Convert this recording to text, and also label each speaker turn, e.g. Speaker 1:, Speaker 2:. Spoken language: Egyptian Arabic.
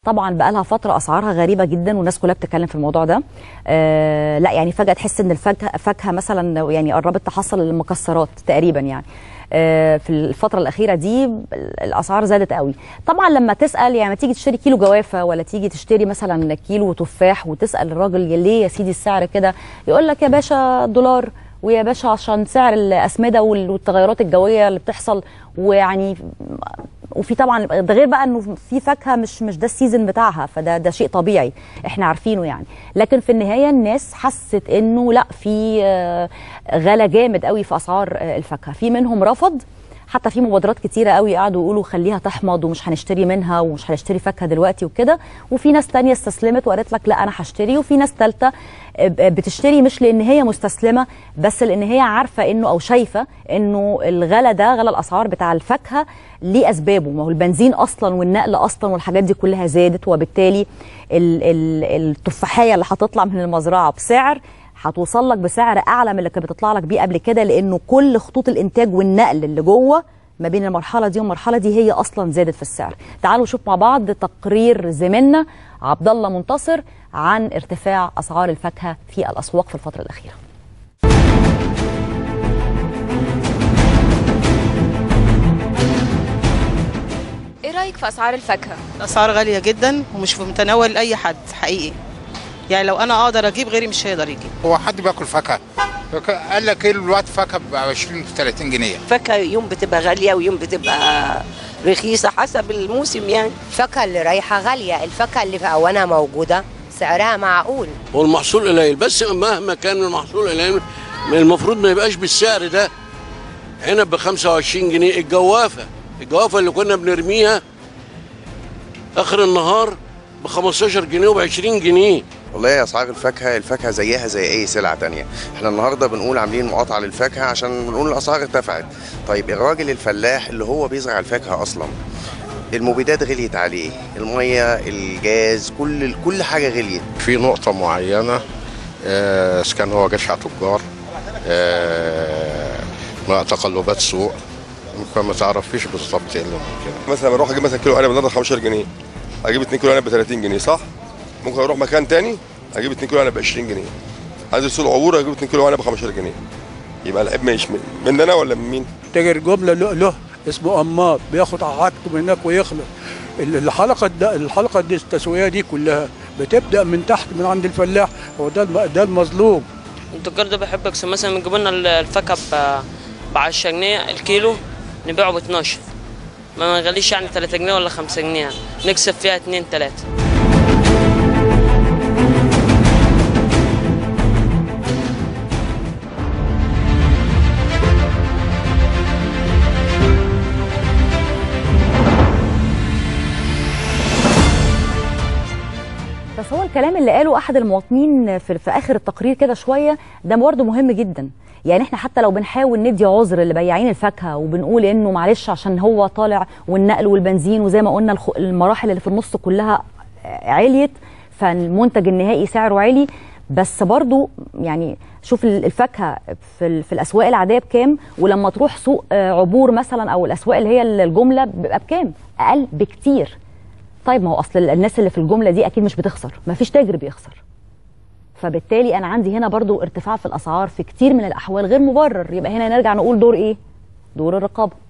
Speaker 1: طبعا بقى لها فتره اسعارها غريبه جدا والناس كلها بتتكلم في الموضوع ده آه لا يعني فجاه تحس ان الفاكهه فاكهه مثلا يعني قربت تحصل المكسرات تقريبا يعني آه في الفتره الاخيره دي الاسعار زادت قوي طبعا لما تسال يعني تيجي تشتري كيلو جوافه ولا تيجي تشتري مثلا كيلو تفاح وتسال الراجل ليه يا سيدي السعر كده يقول لك يا باشا دولار ويا باشا عشان سعر الاسمده والتغيرات الجويه اللي بتحصل ويعني وفي طبعا ده غير بقى انه في فاكهه مش مش ده السيزون بتاعها فده ده شيء طبيعي احنا عارفينه يعني لكن في النهايه الناس حست انه لا في غلا جامد قوي في اسعار الفاكهه في منهم رفض حتى في مبادرات كتيره قوي قعدوا يقولوا خليها تحمض ومش هنشتري منها ومش هنشتري فاكهه دلوقتي وكده وفي ناس تانية استسلمت وقالت لك لا انا هشتري وفي ناس ثالثه بتشتري مش لان هي مستسلمه بس لان هي عارفه انه او شايفه انه الغلا ده غلا الاسعار بتاع الفاكهه ليه اسبابه ما هو البنزين اصلا والنقل اصلا والحاجات دي كلها زادت وبالتالي التفاحيه اللي هتطلع من المزرعه بسعر هتوصل لك بسعر اعلى من اللي كانت بتطلع لك بيه قبل كده لانه كل خطوط الانتاج والنقل اللي جوه ما بين المرحله دي والمرحله دي هي اصلا زادت في السعر تعالوا نشوف مع بعض تقرير زميلنا عبد الله منتصر عن ارتفاع اسعار الفاكهه في الاسواق في الفتره الاخيره
Speaker 2: ايه رايك في اسعار الفاكهه
Speaker 3: الاسعار غاليه جدا ومش في متناول اي حد حقيقي يعني لو انا اقدر اجيب غيري مش هيقدر يجيب
Speaker 4: هو حد بياكل فاكهه قال لك كيلو دلوقتي فاكهه ب 20 30 جنيه
Speaker 5: فاكهه يوم بتبقى غاليه ويوم بتبقى رخيصه حسب الموسم يعني
Speaker 6: الفاكهه اللي رايحه غاليه الفاكهه اللي في اوانها موجوده سعرها معقول
Speaker 7: والمحصول قليل بس مهما كان المحصول قليل المفروض ما يبقاش بالسعر ده عنب ب 25 جنيه الجوافه الجوافه اللي كنا بنرميها اخر النهار ب 15 جنيه وب 20 جنيه
Speaker 8: والله اسعار الفاكهه الفاكهه زيها زي اي سلعه تانية احنا النهارده بنقول عاملين مقاطعه للفاكهه عشان بنقول الاسعار ارتفعت طيب الراجل الفلاح اللي هو بيزرع الفاكهه اصلا المبيدات غليت عليه الميه الجاز كل كل حاجه غليت
Speaker 9: في نقطه معينه آه كان هو جشع تجار آه مع تقلبات سوق ممكن ما تعرفيش بالظبط ايه اللي ممكن
Speaker 10: مثلا اروح اجيب مثلا كيلو عنب النهارده 15 جنيه اجيب 2 كيلو عنب ب 30 جنيه صح ممكن اروح مكان تاني اجيب 2 كيلو عنب ب 20 جنيه عايز سوق العبور اجيب 2 كيلو عنب ب 15 جنيه يبقى العيب مش من من انا ولا من مين؟
Speaker 11: تاجر جمله له, له اسمه امار بياخد حاجته من هناك ويخلص الحلقه ده الحلقه دي التسويه دي كلها بتبدا من تحت من عند الفلاح هو ده ده المظلوم
Speaker 12: التجار ده بيحب يكسب مثلا بيجيبوا لنا الفاكهه ب 10 جنيه الكيلو نبيعه ب 12 ما نغليش يعني 3 جنيه ولا 5 جنيه يعني نكسب فيها 2 3
Speaker 1: بس هو الكلام اللي قاله احد المواطنين في, في اخر التقرير كده شويه ده برضه مهم جدا يعني احنا حتى لو بنحاول ندي عذر لبياعين الفاكهه وبنقول انه معلش عشان هو طالع والنقل والبنزين وزي ما قلنا المراحل اللي في النص كلها عليت فالمنتج النهائي سعره عالي بس برضو يعني شوف الفاكهه في, في الاسواق العاديه بكام ولما تروح سوق عبور مثلا او الاسواق اللي هي الجمله بيبقى بكام اقل بكتير طيب ما هو اصل الناس اللي في الجمله دي اكيد مش بتخسر ما فيش تاجر بيخسر فبالتالي انا عندي هنا برضو ارتفاع في الاسعار في كتير من الاحوال غير مبرر يبقى هنا نرجع نقول دور ايه دور الرقابه